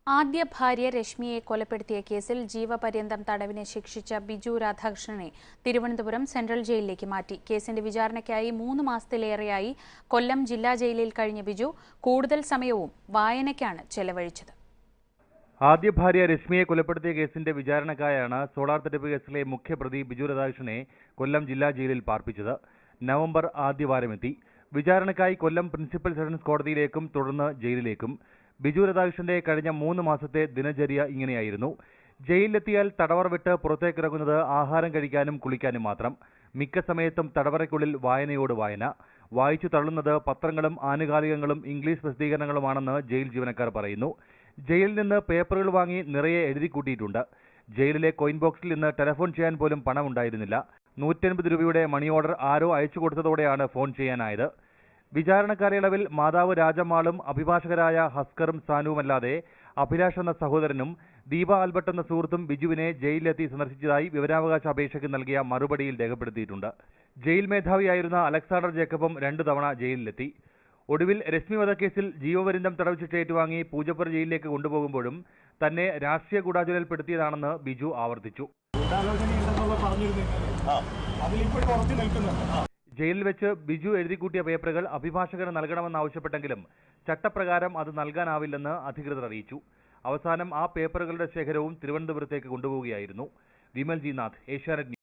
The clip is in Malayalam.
ആദ്യ ഭാര്യ രശ്മിയെ കൊലപ്പെടുത്തിയ കേസിൽ ജീവപര്യന്തം തടവിന് ശിക്ഷിച്ച ബിജു രാധാകൃഷ്ണനെ തിരുവനന്തപുരം സെൻട്രൽ ജയിലിലേക്ക് മാറ്റി കേസിന്റെ വിചാരണയ്ക്കായി മൂന്ന് മാസത്തിലേറെയായി കൊല്ലം ജില്ലാ ജയിലിൽ കഴിഞ്ഞ ബിജു കൂടുതൽ സമയവും വായനയ്ക്കാണ് ചെലവഴിച്ചത് ആദ്യ ഭാര്യ രശ്മിയെ കൊലപ്പെടുത്തിയ കേസിന്റെ വിചാരണക്കായാണ് സോളാർ തട്ടിപ്പ് കേസിലെ മുഖ്യപ്രതി ബിജു രാധാകൃഷ്ണനെ കൊല്ലം ജില്ലാ ജയിലിൽ പാർപ്പിച്ചത് നവംബർ ആദ്യവാരമെത്തി വിചാരണക്കായി കൊല്ലം പ്രിൻസിപ്പൽ സെഷൻസ് കോടതിയിലേക്കും തുടർന്ന് ജയിലിലേക്കും ബിജു രാധാകൃഷ്ണന്റെ കഴിഞ്ഞ മൂന്ന് മാസത്തെ ദിനചര്യ ഇങ്ങനെയായിരുന്നു ജയിലിലെത്തിയാൽ തടവറ വിട്ട് പുറത്തേക്കിറങ്ങുന്നത് ആഹാരം കഴിക്കാനും കുളിക്കാനും മാത്രം മിക്ക സമയത്തും തടവറയ്ക്കുള്ളിൽ വായനയോട് വായന വായിച്ചു തള്ളുന്നത് പത്രങ്ങളും ആനുകാലികങ്ങളും ഇംഗ്ലീഷ് പ്രസിദ്ധീകരണങ്ങളുമാണെന്ന് ജയിൽ ജീവനക്കാർ പറയുന്നു ജയിലിൽ നിന്ന് പേപ്പറുകൾ വാങ്ങി നിറയെ എഴുതിക്കൂട്ടിയിട്ടുണ്ട് ജയിലിലെ കോയിൻ ബോക്സിൽ നിന്ന് ടെലിഫോൺ ചെയ്യാൻ പോലും പണമുണ്ടായിരുന്നില്ല നൂറ്റൻപത് രൂപയുടെ മണി ഓർഡർ ആരോ അയച്ചു കൊടുത്തതോടെയാണ് ഫോൺ ചെയ്യാനായത് വിചാരണ കാലയളവിൽ മാതാവ് രാജമ്മാളും അഭിഭാഷകരായ ഹസ്കറും സാനുവുമല്ലാതെ അഭിലാഷ് എന്ന സഹോദരനും ദീപ ആൽബർട്ട് എന്ന സുഹൃത്തും ബിജുവിനെ ജയിലിലെത്തി സന്ദർശിച്ചതായി വിവരാവകാശ അപേക്ഷയ്ക്ക് നൽകിയ മറുപടിയിൽ രേഖപ്പെടുത്തിയിട്ടുണ്ട് ജയിൽ മേധാവിയായിരുന്ന അലക്സാണ്ടർ ജേക്കബും രണ്ടു തവണ ജയിലിലെത്തി ഒടുവിൽ രശ്മി വധക്കേസിൽ ജീവപര്യന്തം തടവ് ശിക്ഷ ഏറ്റുവാങ്ങി പൂജപ്പുര ജയിലിലേക്ക് കൊണ്ടുപോകുമ്പോഴും തന്നെ രാഷ്ട്രീയ ഗൂഢാചുരൽപ്പെടുത്തിയതാണെന്ന് ബിജു ആവർത്തിച്ചു ഗൂഢാലോചനയുണ്ടെന്നുള്ള പറഞ്ഞിരുന്നു അതിലിപ്പോഴും ഉറച്ചു നിൽക്കുന്നുണ്ട് ജയിലിൽ വെച്ച് ബിജു എഴുതിക്കൂട്ടിയ പേപ്പറുകൾ അഭിഭാഷകന് നൽകണമെന്നാവശ്യപ്പെട്ടെങ്കിലും ചട്ടപ്രകാരം അത് നൽകാനാവില്ലെന്ന് അധികൃതർ അറിയിച്ചു അവസാനം ആ പേപ്പറുകളുടെ ശേഖരവും തിരുവനന്തപുരത്തേക്ക് കൊണ്ടുപോവുകയായിരുന്നു വിമൽ ജി നാഥ് ഏഷ്യാനെറ്റ്